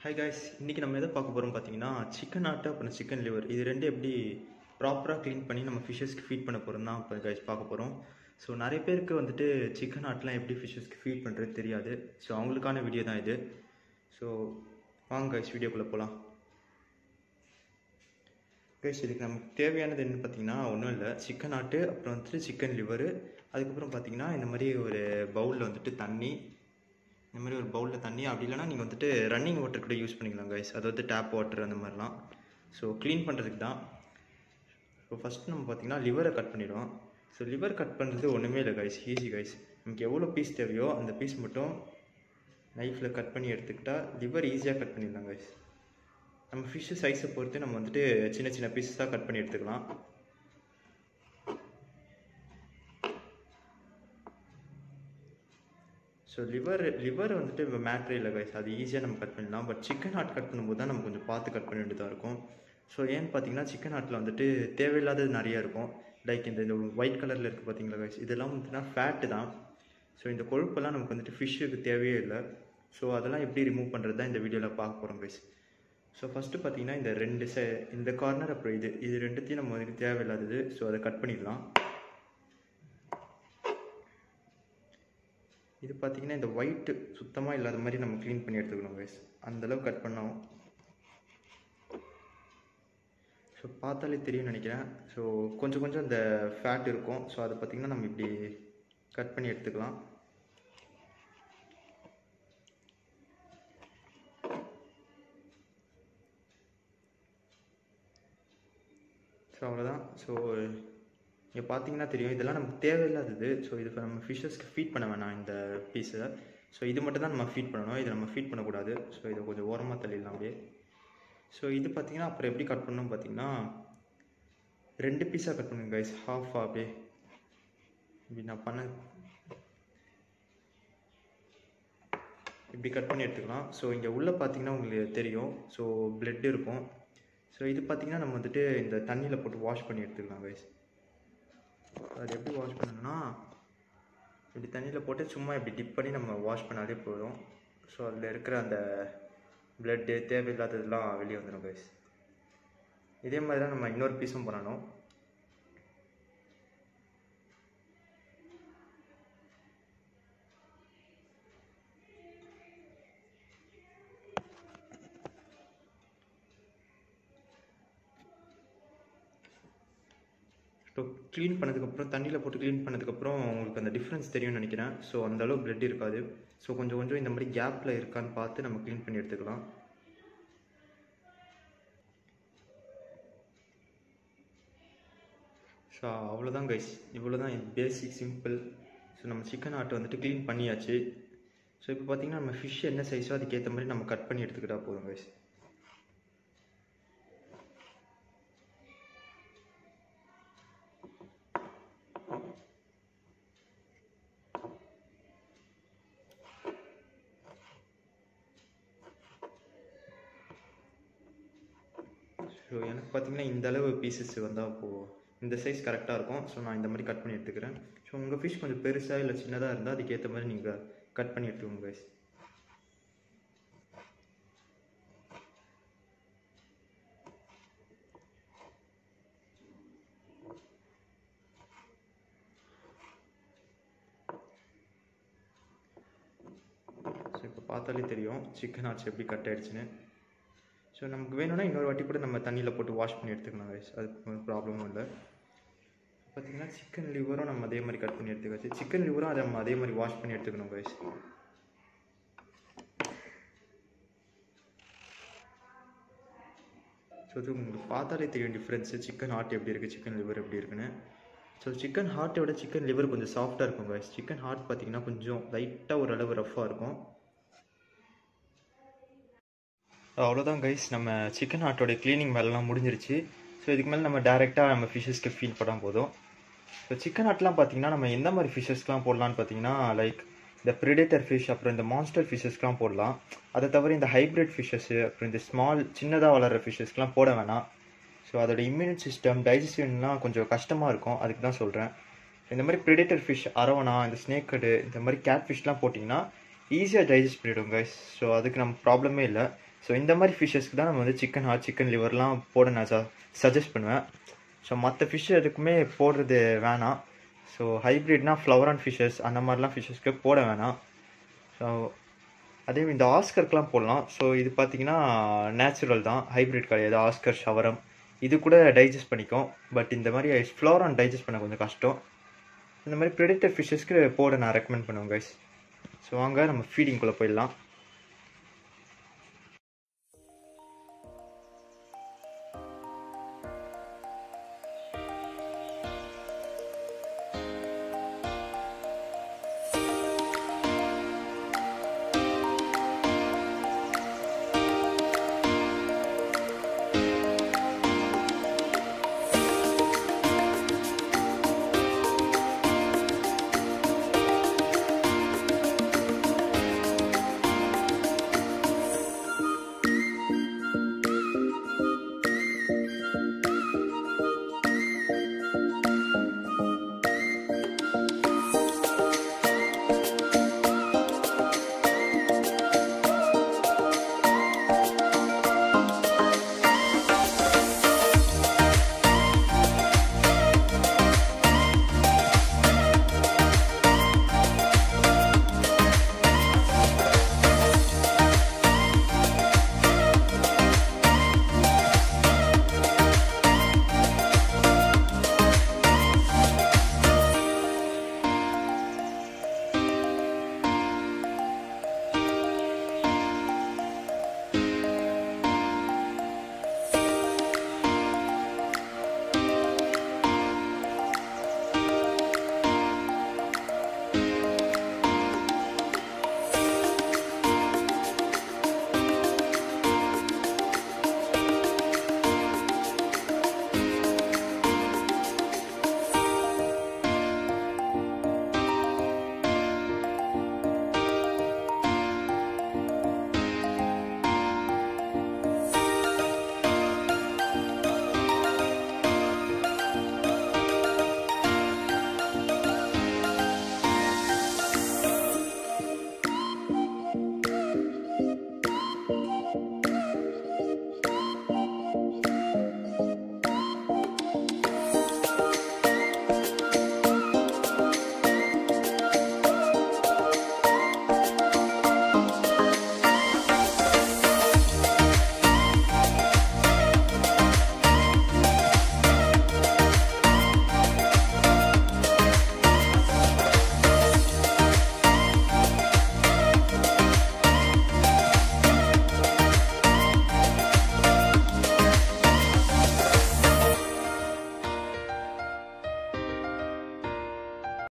hi guys இன்றைக்கி நம்ம எதை பார்க்க போகிறோம் பார்த்தீங்கன்னா சிக்கன் ஆட்டு அப்புறம் சிக்கன் லிவர் இது ரெண்டு எப்படி ப்ராப்பராக க்ளீன் பண்ணி நம்ம ஃபிஷ்ஷஸ்க்கு ஃபீட் பண்ண போகிறோம் தான் இப்போ கைஸ் பார்க்க போகிறோம் ஸோ நிறைய பேருக்கு வந்துட்டு சிக்கன் ஆட்லாம் எப்படி ஃபிஷ்ஷஸ்க்கு ஃபீட் பண்ணுறது தெரியாது ஸோ அவங்களுக்கான வீடியோ தான் இது ஸோ வாங்க கைஸ் வீடியோக்குள்ளே போகலாம் கைஸ் இதுக்கு நமக்கு தேவையானது என்னன்னு பார்த்தீங்கன்னா ஒன்றும் இல்லை சிக்கன் ஆட்டு அப்புறம் வந்துட்டு சிக்கன் லிவரு அதுக்கப்புறம் பார்த்தீங்கன்னா இந்த மாதிரி ஒரு பவுலில் வந்துட்டு தண்ணி இந்த மாதிரி ஒரு பவுலில் தண்ணி அப்படி இல்லைனா நீங்கள் வந்துட்டு ரன்னிங் வாட்டர் கூட யூஸ் பண்ணிக்கலாம் கைஸ் அதாவது டேப் வாட்டர் அந்த மாதிரிலாம் ஸோ க்ளீன் பண்ணுறதுக்கு தான் ஸோ ஃபஸ்ட் நம்ம பார்த்தீங்கன்னா லிவரை கட் பண்ணிடுவோம் ஸோ லிவர் கட் பண்ணுறது ஒன்றுமே இல்லை கைஸ் ஈஸி கைஸ் நமக்கு எவ்வளோ பீஸ் தேவையோ அந்த பீஸ் மட்டும் நைஃப்பில் கட் பண்ணி எடுத்துக்கிட்டால் லிவர் ஈஸியாக கட் பண்ணிடலாம் கைஸ் நம்ம ஃபிஷ்ஷு சைஸை பொறுத்து நம்ம வந்துட்டு சின்ன சின்ன பீஸஸாக கட் பண்ணி எடுத்துக்கலாம் ஸோ லிவர் லிவர் வந்துட்டு இப்போ மேட்ரே இல்லை கைஸ் அது ஈஸியாக நம்ம கட் பண்ணிடலாம் பட் சிக்கன் ஹார்ட் கட் பண்ணும்போது தான் நம்ம கொஞ்சம் பார்த்து கட் பண்ண வேண்டியதாக இருக்கும் ஸோ ஏன்னு பார்த்தீங்கன்னா சிக்கன் ஹார்ட்டில் வந்துட்டு தேவையில்லாதது நிறையா இருக்கும் லைக் இந்த இந்த ஒயிட் கலரில் இருக்குது பார்த்தீங்களா கைஸ் இதெல்லாம் வந்துட்டுனா ஃபேட்டு தான் ஸோ இந்த கொழுப்பெல்லாம் நமக்கு வந்துட்டு ஃபிஷ்ஷுக்கு தேவையே இல்லை ஸோ அதெல்லாம் எப்படி ரிமூவ் பண்ணுறது தான் இந்த வீடியோவில் பார்க்க போகிறோம் கைஸ் ஸோ ஃபஸ்ட்டு பார்த்தீங்கன்னா இந்த ரெண்டு சை இந்த கார்னர் அப்புறம் இது இது ரெண்டுத்தையும் நம்ம வந்துட்டு தேவையில்லாதது ஸோ அதை கட் பண்ணிடலாம் இது பார்த்தீங்கன்னா இந்த ஒயிட்டு சுத்தமாக இல்லாத மாதிரி நம்ம க்ளீன் பண்ணி எடுத்துக்கணும் கைஸ் அந்தளவு கட் பண்ணோம் ஸோ பார்த்தாலே தெரியும்னு நினைக்கிறேன் ஸோ கொஞ்சம் கொஞ்சம் இந்த ஃபேட் இருக்கும் ஸோ அதை பார்த்திங்கன்னா நம்ம இப்படி கட் பண்ணி எடுத்துக்கலாம் ஸோ அவ்வளோதான் ஸோ இங்கே பார்த்தீங்கன்னா தெரியும் இதெல்லாம் நமக்கு தேவையில்லாதது ஸோ இது இப்போ நம்ம ஃபிஷ்ஷஸ்க்கு ஃபீட் பண்ண வேணாம் இந்த பீஸை ஸோ இது மட்டும் தான் நம்ம ஃபீட் பண்ணணும் இதை நம்ம ஃபீட் பண்ணக்கூடாது ஸோ இதை கொஞ்சம் ஓரமாக தள்ளிடலாம் அப்படியே ஸோ இது பார்த்தீங்கன்னா அப்புறம் எப்படி கட் பண்ணணும் பார்த்தீங்கன்னா ரெண்டு பீஸாக கட் பண்ணுங்க கைஸ் ஹாஃப் அப்படியே இப்படி நான் பண்ண இப்படி கட் பண்ணி எடுத்துக்கலாம் ஸோ இங்கே உள்ளே பார்த்தீங்கன்னா உங்களுக்கு தெரியும் ஸோ பிளட் இருக்கும் ஸோ இது பார்த்தீங்கன்னா நம்ம வந்துட்டு இந்த தண்ணியில் போட்டு வாஷ் பண்ணி எடுத்துக்கலாம் கைஸ் அது எப்படி வாஷ் பண்ணணும்னா இப்படி தண்ணியில் போட்டு சும்மா இப்படி டிப் பண்ணி நம்ம வாஷ் பண்ணாலே போதும் ஸோ அதில் இருக்கிற அந்த பிளட்டு தேவையில்லாததெல்லாம் வெளியே வந்துடும் கைஸ் இதே மாதிரி தான் நம்ம இன்னொரு பீஸும் பண்ணணும் ஸோ க்ளீன் பண்ணதுக்கப்புறம் தண்ணியில் போட்டு க்ளீன் பண்ணதுக்கப்புறம் உங்களுக்கு அந்த டிஃப்ரென்ஸ் தெரியும்னு நினைக்கிறேன் ஸோ அந்தளவு பிளட் இருக்காது ஸோ கொஞ்சம் கொஞ்சம் இந்த மாதிரி கேப்பில் இருக்கான்னு பார்த்து நம்ம க்ளீன் பண்ணி எடுத்துக்கலாம் ஸோ அவ்வளோதான் கைஸ் இவ்வளோ தான் பேசிக் சிம்பிள் ஸோ நம்ம சிக்கன் ஆட்டை வந்துட்டு க்ளீன் பண்ணியாச்சு ஸோ இப்போ பார்த்தீங்கன்னா நம்ம ஃபிஷ் என்ன சைஸோ அதுக்கேற்ற மாதிரி நம்ம கட் பண்ணி எடுத்துக்கிட்டால் போதும் கைஸ் ஸோ எனக்கு பார்த்தீங்கன்னா இந்த அளவு பீசஸ் வந்தால் இப்போது இந்த சைஸ் கரெக்டாக இருக்கும் ஸோ நான் இந்த மாதிரி கட் பண்ணி எடுத்துக்கிறேன் ஸோ உங்கள் ஃபிஷ் கொஞ்சம் பெருசாக இல்லை சின்னதாக இருந்தால் அதுக்கேற்ற மாதிரி நீங்கள் கட் பண்ணி எடுத்துக்கோங்க கைஸ் ஸோ இப்போ பார்த்தாலே தெரியும் சிக்கன் ஆச்சு எப்படி கட் ஆகிடுச்சுன்னு ஸோ நமக்கு வேணும்னா இன்னொரு வாட்டி கூட நம்ம தண்ணியில் போட்டு வாஷ் பண்ணி எடுத்துக்கலாம் கைஸ் அது ப்ராப்ளமும் இல்லை பார்த்தீங்கன்னா சிக்கன் லிவரும் நம்ம அதே மாதிரி கட் பண்ணி எடுத்துக்காச்சு சிக்கன் லிவரும் அதை நம்ம அதே மாதிரி வாஷ் பண்ணி எடுத்துக்கணும் கைஸ் ஸோ இது உங்களுக்கு பார்த்தாலே தெரியும் டிஃப்ரென்ஸு சிக்கன் ஹார்ட் எப்படி இருக்குது சிக்கன் லிவர் எப்படி இருக்குன்னு ஸோ சிக்கன் ஹார்ட்டை விட சிக்கன் லிவர் கொஞ்சம் சாஃப்டாக இருக்கும் கைஸ் சிக்கன் ஹார்ட் பார்த்தீங்கன்னா கொஞ்சம் லைட்டாக ஓரளவு ரஃப்பாக இருக்கும் அவ்வளோதான் கைஸ் நம்ம சிக்கன் ஹார்ட்டோட க்ளீனிங் வேலைலாம் முடிஞ்சிருச்சு ஸோ இதுக்கு மேலே நம்ம டேரெக்டாக நம்ம ஃபிஷ்ஷஸ்க்கு ஃபீல் பண்ணால் போதும் ஸோ சிக்கன் ஹார்ட்லாம் பார்த்தீங்கன்னா நம்ம எந்த மாதிரி ஃபிஷ்ஷஸ்லாம் போடலான்னு பார்த்தீங்கன்னா லைக் இந்த ப்ரிடேட்டர் ஃபிஷ் அப்புறம் இந்த மான்ஸ்டர் ஃபிஷ்ஷஸ்லாம் போடலாம் அதை தவிர இந்த ஹைப்ரிட் ஃபிஷ்ஷஸ்ஸு அப்புறம் இந்த ஸ்மால் சின்னதாக வளர்கிற ஃபிஷ்ஷஸ்லாம் போட வேணாம் ஸோ அதோட இம்யூன் சிஸ்டம் டைஜஷன்லாம் கொஞ்சம் கஷ்டமாக இருக்கும் அதுக்கு தான் சொல்கிறேன் இந்த மாதிரி ப்ரிடேட்டர் ஃபிஷ் அரவணா இந்த ஸ்னேக்கடு இந்த மாதிரி கேட் ஃபிஷ்லாம் போட்டிங்கன்னா ஈஸியாக டைஜஸ்ட் பண்ணிவிடும் கைஸ் ஸோ அதுக்கு நம்ம ப்ராப்ளமே இல்லை ஸோ இந்த மாதிரி ஃபிஷ்ஷஸ்க்கு தான் நம்ம வந்து சிக்கன் ஹார்ட் சிக்கன் லிவர்லாம் போட நான் சஜஸ்ட் பண்ணுவேன் ஸோ மற்ற ஃபிஷ் எதுக்குமே போடுறது வேணாம் ஸோ ஹைப்ரிட்னா ஃப்ளவரான் ஃபிஷ்ஷஸ் அந்த மாதிரிலாம் ஃபிஷ்ஷஸ்க்கு போட வேணாம் ஸோ அதே மாதிரி இந்த ஆஸ்கர்க்கெலாம் போடலாம் ஸோ இது பார்த்தீங்கன்னா நேச்சுரல் தான் ஹைப்ரிட் கிடையாது ஆஸ்கர் ஷவரம் இது கூட டைஜஸ்ட் பண்ணிக்கும் பட் இந்த மாதிரி ஃப்ளோரான் டைஜஸ்ட் பண்ண கொஞ்சம் கஷ்டம் இந்த மாதிரி ப்ரெடிட்டர் ஃபிஷ்ஷஸ்க்கு போட நான் ரெக்கமெண்ட் பண்ணுவேன் கைஸ் ஸோ வாங்க நம்ம ஃபீடிங்குள்ளே போயிடலாம்